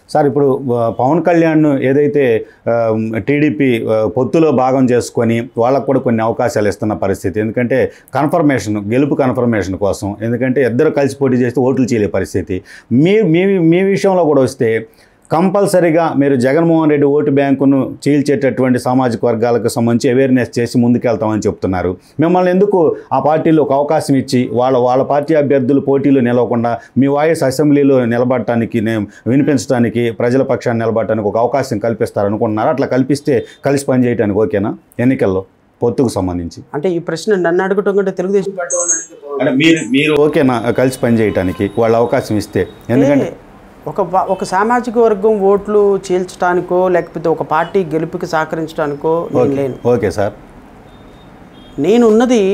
Sir ఇప్పుడు ఆ, పవన్ కళ్యాణ్ ఏదైతే ఆ, టీడీపీ ఆ, పొత్తులో భాగం చేసుకొని వాళ్ళకు కూడా కొన్ని అవకాశాలు ఇస్తున్న పరిస్థితి ఎందుకంటే కన్ఫర్మేషన్ గెలుపు కన్ఫర్మేషన్ కోసం ఎందుకంటే ఇద్దరు కలిసి పోటీ చేస్తే ఓట్లు చేయలే పరిస్థితి మీ మీ మీ విషయంలో కూడా వస్తే కంపల్సరీగా మీరు జగన్మోహన్ రెడ్డి ఓటు బ్యాంకును చీల్చేటటువంటి సామాజిక వర్గాలకు సంబంధించి అవేర్నెస్ చేసి ముందుకెళ్తామని చెప్తున్నారు మిమ్మల్ని ఎందుకు ఆ పార్టీలో ఒక అవకాశం ఇచ్చి వాళ్ళ వాళ్ళ పార్టీ అభ్యర్థులు పోటీలో నిలవకుండా మీ వాయిస్ అసెంబ్లీలో నిలబడటానికి నే- వినిపించడానికి ప్రజల పక్షాన్ని నిలబడటానికి ఒక అవకాశం కల్పిస్తారనుకుంటున్నారు అట్లా కల్పిస్తే కలిసి పనిచేయడానికి ఓకేనా ఎన్నికల్లో పొత్తుకు సంబంధించి అంటే ఈ ప్రశ్న నన్ను అడగటం కంటే తెలుగుదేశం పార్టీ వాళ్ళని అడిగితే బాగుంటుంది. అంటే మీరు మీరు ఓకేనా కలిసి పనిచేయటానికి వాళ్ళు అవకాశం ఇస్తే ఎందుకంటే అంటే ఒక ప- ఒక సామాజిక వర్గం ఓట్లు చీల్చడానికో లేకపోతే ఒక పార్టీ గెలుపుకి సహకరించడానికో నేను లేను ఓకే సార్ నేనున్నది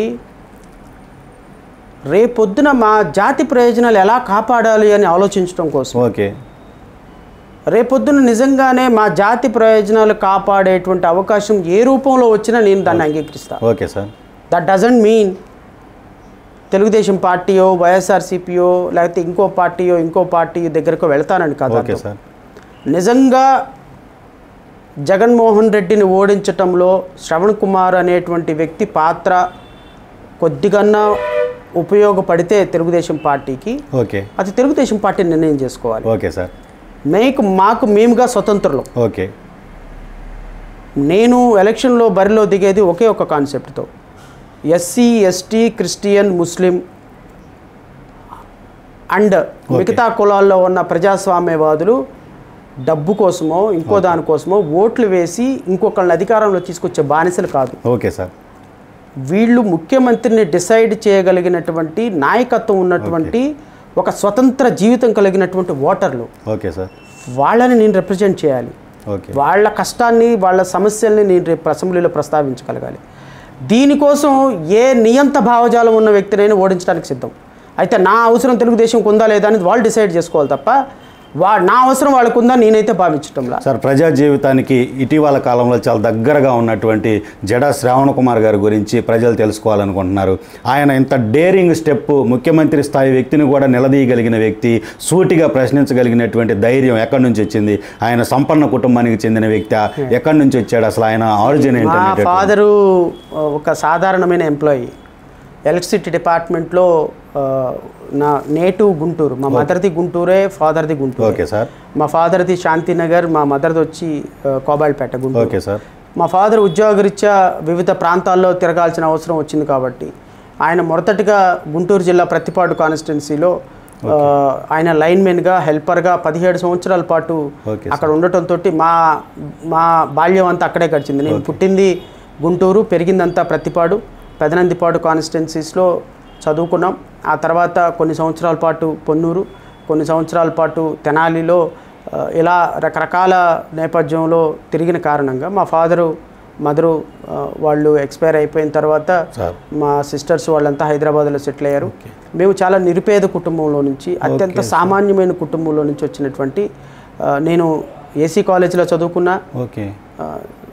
రేపొద్దున మా జాతి ప్రయోజనాలు ఎలా కాపాడాలి అని ఆలోచించడం కోసం ఓకే రేపొద్దున నిజంగానే మా జాతి ప్రయోజనాలు కాపాడేటువంటి అవకాశం ఏ రూపంలో వచ్చినా నేను దాన్ని అంగీకరిస్తాను okay sir that doesn't mean Telugu Desam పార్టీయో వైఎస్ఆర్సీపీయో లేకపోతే ఇంకో పార్టీయో ఇంకో పార్టీ దగ్గరకు వెళ్తానని కాదు ఓకే అర్థం. సార్ నిజంగా జగన్మోహన్ రెడ్డిని ఓడించటంలో శ్రవణ్ కుమార్ అనేటువంటి వ్యక్తి పాత్ర కొద్దిగన్నా ఉపయోగపడితే తెలుగుదేశం పార్టీకి ఓకే అది తెలుగుదేశం పార్టీ నిర్ణయం చేసుకోవాలి ఓకే సార్ మీకు మాకు మేముగా స్వతంత్రులు ఓకే నేను ఎలక్షన్లో బరిలో దిగేది ఒకే ఒక కాన్సెప్ట్తో SC ST Christian Muslim and మిగతా కులాల్లో ఉన్న ప్రజాస్వామ్యవాదులు డబ్బు కోసమో ఇంకో దానికోసమో ఓట్లు వేసి ఇంకొకళ్ళని అధికారంలో తీసుకొచ్చే బానిసలు కాదు ఓకే సార్ వీళ్ళు ముఖ్యమంత్రిని డిసైడ్ చేయగలిగినటువంటి నాయకత్వం ఉన్నటువంటి ఒక స్వతంత్ర జీవితం కలిగినటువంటి ఓటర్లు ఓకే సార్ వాళ్ళని నేను రిప్రజెంట్ చేయాలి ఓకే వాళ్ళ కష్టాన్ని వాళ్ళ సమస్యల్ని నేను రేపు అసెంబ్లీలో ప్రస్తావించగలగాలి దీనికోసం ఏ నియంత భావజాలం ఉన్న వ్యక్తినైనా ఓడించడానికి సిద్ధం అయితే నా అవసరం తెలుగుదేశంకి ఉందా లేదా అనేది వాళ్ళు డిసైడ్ చేసుకోవాలి తప్ప వా నా అవసరం వాళ్ళకు ఉందా నేనైతే భావించటంలా సార్ ప్రజా జీవితానికి ఇటీవల కాలంలో చాలా దగ్గరగా ఉన్నటువంటి జడా శ్రావణ కుమార్ గారి గురించి ప్రజలు తెలుసుకోవాలనుకుంటున్నారు ఆయన ఇంత డేరింగ్ స్టెప్ ముఖ్యమంత్రి స్థాయి వ్యక్తిని కూడా నిలదీయగలిగిన వ్యక్తి సూటిగా ప్రశ్నించగలిగినటువంటి ధైర్యం ఎక్కడి నుంచి వచ్చింది ఆయన సంపన్న కుటుంబానికి చెందిన వ్యక్తి ఎక్కడి నుంచి వచ్చాడు అసలు ఆయన ఆరిజిన్ మా ఏంటనేటటువంటి ఫాదరు ఒక సాధారణమైన ఎంప్లాయీ ఎలక్ట్రిసిటీ డిపార్ట్మెంట్లో ఆ, నా నేటివ్ గుంటూరు మా మదర్ది గుంటూరే ఫాదర్ది గుంటూరు ఓకే సార్ మా ఫాదర్ది శాంతినగర్ మా మదర్ది వచ్చి ఆ, కోబాల్పేట గుంటూరు ఓకే సార్ మా ఫాదర్ ఉద్యోగరీత్యా వివిధ ప్రాంతాల్లో తిరగాల్సిన అవసరం వచ్చింది కాబట్టి ఆయన మొదటగా గుంటూరు జిల్లా ప్రతిపాడు కాన్స్టిట్యున్సీలో ఆ, ఆయన లైన్మెన్గా హెల్పర్గా పదిహేడు సంవత్సరాల పాటు ఓకే అక్కడ ఉండటంతో మా మా బాల్యం అంతా అక్కడే గడిచింది నేను పుట్టింది గుంటూరు పెరిగిందంతా ప్రతిపాడు పెదనందిపాడు కాన్స్టిట్యున్సీస్లో చదువుకున్నాం ఆ తర్వాత కొన్ని సంవత్సరాల పాటు పొన్నూరు కొన్ని సంవత్సరాల పాటు తెనాలిలో ఆ, ఇలా రకరకాల నేపథ్యంలో తిరిగిన కారణంగా మా ఫాదరు మదరు ఆ, వాళ్ళు ఎక్స్పైర్ అయిపోయిన తర్వాత సార్ మా సిస్టర్స్ వాళ్ళంతా హైదరాబాద్లో సెటిల్ అయ్యారు మేము చాలా నిరుపేద కుటుంబంలో నుంచి అత్యంత సామాన్యమైన కుటుంబంలో నుంచి వచ్చినటువంటి ఆ, నేను ఏసీ కాలేజీలో చదువుకున్నా ఓకే ఆ,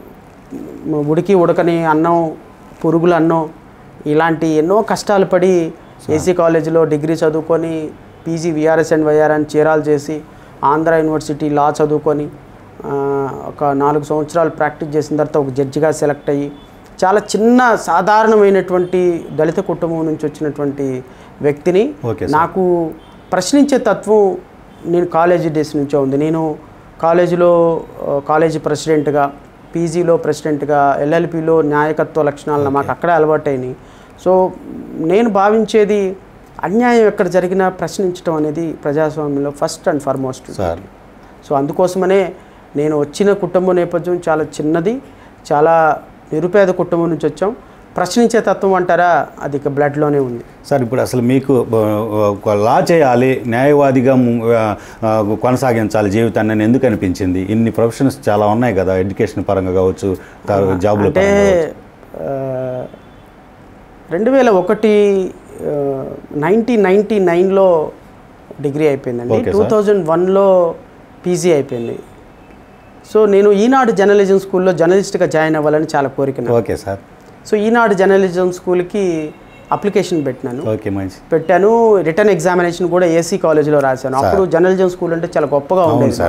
మ- ఉడికి ఉడకని అన్నం పురుగుల అన్నం ఇలాంటి ఎన్నో కష్టాలు పడి ఏసీ కాలేజీలో డిగ్రీ చదువుకొని పీజీ విఆర్ఎస్ అండ్ వైఆర్ అని చీరాలు చేసి ఆంధ్ర యూనివర్సిటీ లా చదువుకొని ఆ, ఒక నాలుగు సంవత్సరాలు ప్రాక్టీస్ చేసిన తర్వాత ఒక జడ్జిగా సెలెక్ట్ అయ్యి చాలా చిన్న సాధారణమైనటువంటి దళిత కుటుంబం నుంచి వచ్చినటువంటి వ్యక్తిని ఓకే నాకు ప్రశ్నించే తత్వం నేను కాలేజీ డేస్ నుంచే ఉంది నేను కాలేజీలో ఆ, కాలేజీ ప్రెసిడెంట్గా పీజీలో ప్రెసిడెంట్గా ఎల్ఎల్పిలో నాయకత్వ లక్షణాలను మాకు అక్కడే అలవాటైనాయి సో నేను భావించేది అన్యాయం ఎక్కడ జరిగినా ప్రశ్నించడం అనేది ప్రజాస్వామ్యంలో first and foremost sir so అందుకోసమనే నేను వచ్చిన కుటుంబ నేపథ్యం చాలా చిన్నది చాలా నిరుపేద కుటుంబం నుంచి వచ్చాం ప్రశ్నించే తత్వం అంటారా అది ఇక బ్లడ్లోనే ఉంది సార్ ఇప్పుడు అసలు మీకు ఆ, ఒక లా చేయాలి న్యాయవాదిగా ము- ఆ, ఆ, కొనసాగించాలి జీవితాన్ని అని ఎందుకు అనిపించింది ఇన్ని ప్రొఫెషన్స్ చాలా ఉన్నాయి కదా ఎడ్యుకేషన్ పరంగా కావచ్చు తా- జాబుల అంటే పరంగా కావచ్చు. రెండు వేల ఒకటి నైన్టీన్ నైంటీ నైన్లో డిగ్రీ అయిపోయిందండి Okay, టూ థౌజండ్ వన్లో పీజీ అయిపోయింది సో నేను ఈనాడు జర్నలిజం స్కూల్లో జర్నలిస్ట్గా జాయిన్ అవ్వాలని చాలా కోరిక నాకు. Okay sir so Eenadu journalism స్కూల్కి అప్లికేషన్ పెట్టినాను ఓకే మంచి పెట్టాను రిటర్న్ ఎగ్జామినేషన్ కూడా ఏసీ కాలేజీలో రాశాను అప్పుడు జర్నలిజం స్కూల్ అంటే చాలా గొప్పగా అవును ఉండేది సార్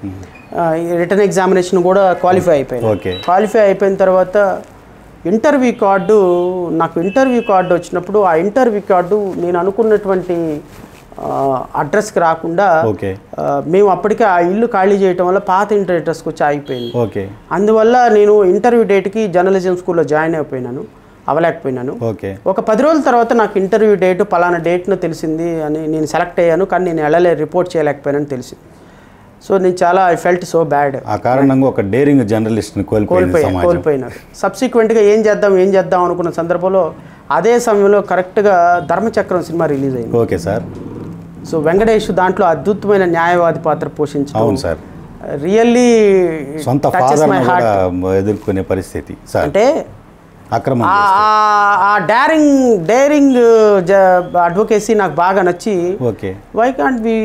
రిటర్న్ ఎగ్జామినేషన్ కూడా క్వాలిఫై అయిపోయాను ఓకే క్వాలిఫై అయిపోయిన తర్వాత ఇంటర్వ్యూ కార్డు నాకు ఇంటర్వ్యూ కార్డు వచ్చినప్పుడు ఆ ఇంటర్వ్యూ కార్డు నేను అనుకున్నటువంటి అడ్రస్కి రాకుండా ఓకే ఆ, మేము అప్పటికే ఆ ఇల్లు ఖాళీ చేయటం వల్ల పాత ఇంటర్ అడ్రస్కి వచ్చి ఆగిపోయింది ఓకే అందువల్ల నేను ఇంటర్వ్యూ డేట్కి జర్నలిజం స్కూల్లో జాయిన్ అయిపోయినాను అవ్వలేకపోయినాను ఓకే ఒక పది రోజుల తర్వాత నాకు ఇంటర్వ్యూ డేట్ పలానా డేట్ను తెలిసింది అని నేను సెలెక్ట్ అయ్యాను కానీ నేను వెళ్ళలే రిపోర్ట్ చేయలేకపోయానని తెలిసింది సో నేను చాలా ఐ ఫెల్ట్ సో బ్యాడ్ ఆ కారణంగా ఒక డేరింగ్ జర్నలిస్ట్ని కోల్పోయింది కోల్పోయా సమాజం కోల్పోయినారు సబ్సిక్వెంట్గా ఏం చేద్దాం ఏం చేద్దాం అనుకున్న సందర్భంలో అదే సమయంలో కరెక్ట్గా ధర్మచక్రం సినిమా రిలీజ్ అయింది ఓకే సార్ సో వెంకటేష్ దాంట్లో అద్భుతమైన న్యాయవాది పాత్ర పోషించడం అవును సార్ రియల్లీ సొంత టచెస్ మై ఫాదర్ హార్ట్ కూడా ఎదుర్కొనే పరిస్థితి సార్ అంటే అక్రమం ఆ- ఆ- ఆ డేరింగ్ డేరింగ్ అడ్వకేసీ నాకు బాగా నచ్చి okay why can't be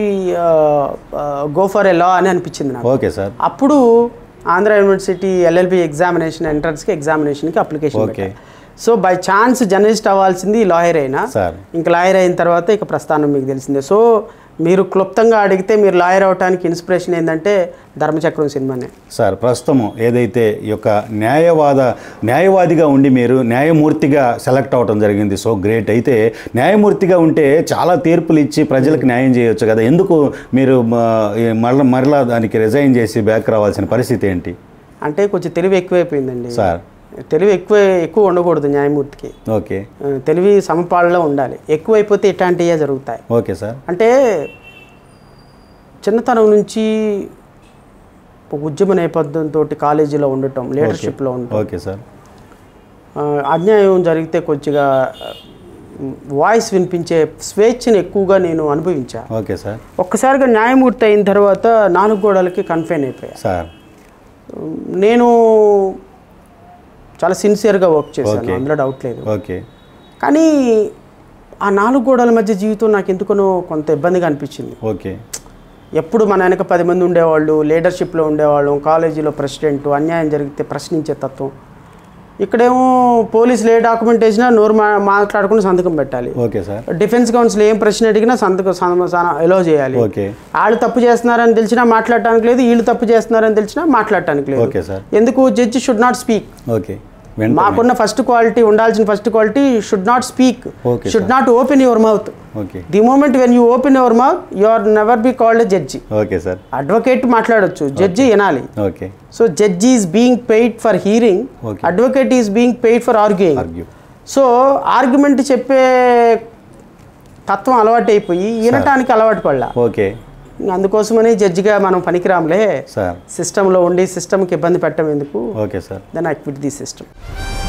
go for a law అని అనిపించింది నాకు ఓకే సార్ అప్పుడు ఆంధ్ర యూనివర్సిటీ ఎల్ఎల్బి ఎగ్జామినేషన్ ఎంట్రన్స్కి ఎగ్జామినేషన్కి application okay. So by chance journalist అవ్వాల్సింది లాయర్ అయినా సార్ ఇంకా లాయర్ అయిన తర్వాత ఇక ప్రస్థానం మీకు తెలిసిందే సో మీరు క్లుప్తంగా అడిగితే మీరు లాయర్ అవడానికి ఇన్స్పిరేషన్ ఏంటంటే ధర్మచక్రం సినిమానే సార్ ప్రస్తుతం ఏదైతే ఈ యొక్క న్యాయవాద న్యాయవాదిగా ఉండి మీరు న్యాయమూర్తిగా సెలెక్ట్ అవ్వడం జరిగింది సో గ్రేట్ అయితే న్యాయమూర్తిగా ఉంటే చాలా తీర్పులు ఇచ్చి ప్రజలకు న్యాయం చేయొచ్చు కదా ఎందుకు మీరు మళ్ళీ మరలా దానికి రిజైన్ చేసి బ్యాక్ రావాల్సిన పరిస్థితి ఏంటి అంటే కొంచెం తెలివి ఎక్కువైపోయిందండి సార్ తెలివి ఎక్కువ ఎక్కువ ఉండకూడదు న్యాయమూర్తికి ఓకే ఆ, తెలివి సమపాళ్ళలో ఉండాలి ఎక్కువైపోతే ఇట్లాంటివే జరుగుతాయి ఓకే సార్ అంటే చిన్నతనం నుంచి ఒక ఉద్యమ నేపథ్యంతో కాలేజీలో ఉండటం లీడర్షిప్లో ఉండటం ఓకే సార్ ఆ, అన్యాయం జరిగితే కొద్దిగా వాయిస్ వినిపించే స్వేచ్ఛను ఎక్కువగా నేను అనుభవించా ఓకే సార్ ఒక్కసారిగా న్యాయమూర్తి అయిన తర్వాత నాలుగు గోడలకి కన్ఫైన్ అయిపోయా సార్ నేను చాలా సిన్సియర్గా వర్క్ చేశాను Okay. అందులో డౌట్ లేదు ఓకే కానీ ఆ నాలుగు గోడల మధ్య జీవితం నాకు ఎందుకనో కొంత ఇబ్బందిగా అనిపించింది ఓకే ఎప్పుడు మన వెనక పది మంది ఉండేవాళ్ళు లీడర్షిప్లో ఉండేవాళ్ళం కాలేజీలో ప్రెసిడెంట్ అన్యాయం జరిగితే ప్రశ్నించే తత్వం ఇక్కడేమో పోలీసులు ఏ డాక్యుమెంట్ వేసినా నోరు మా మాట్లాడుకుని సంతకం పెట్టాలి ఓకే సార్ డిఫెన్స్ కౌన్సిల్ ఏం ప్రశ్న అడిగినా సంతకం ఎలో చేయాలి ఓకే వాళ్ళు తప్పు చేస్తున్నారని తెలిసినా మాట్లాడటానికి లేదు వీళ్ళు తప్పు చేస్తున్నారని తెలిసినా మాట్లాడటానికి లేదు ఓకే సార్ ఎందుకు judge should not speak okay వెంటనే మాకున్న ఫస్ట్ క్వాలిటీ ఉండాల్సిన first quality should not speak Okay, should not open your mouth okay the moment when you open your mouth you are never be called a judge okay sir advocate మాట్లాడొచ్చు judge వినాలి okay so judge is being paid for hearing Okay. Advocate is being paid for arguing argue so argument చెప్పే తత్వం అలవాటు అయిపోయి వినటానికి అలవాటు పడలా okay అందుకోసమని జడ్జిగా మనం పనికిరాంలే సార్ సిస్టంలో ఉండి సిస్టమ్కి ఇబ్బంది పెట్టడం ఎందుకు okay sir then I quit the system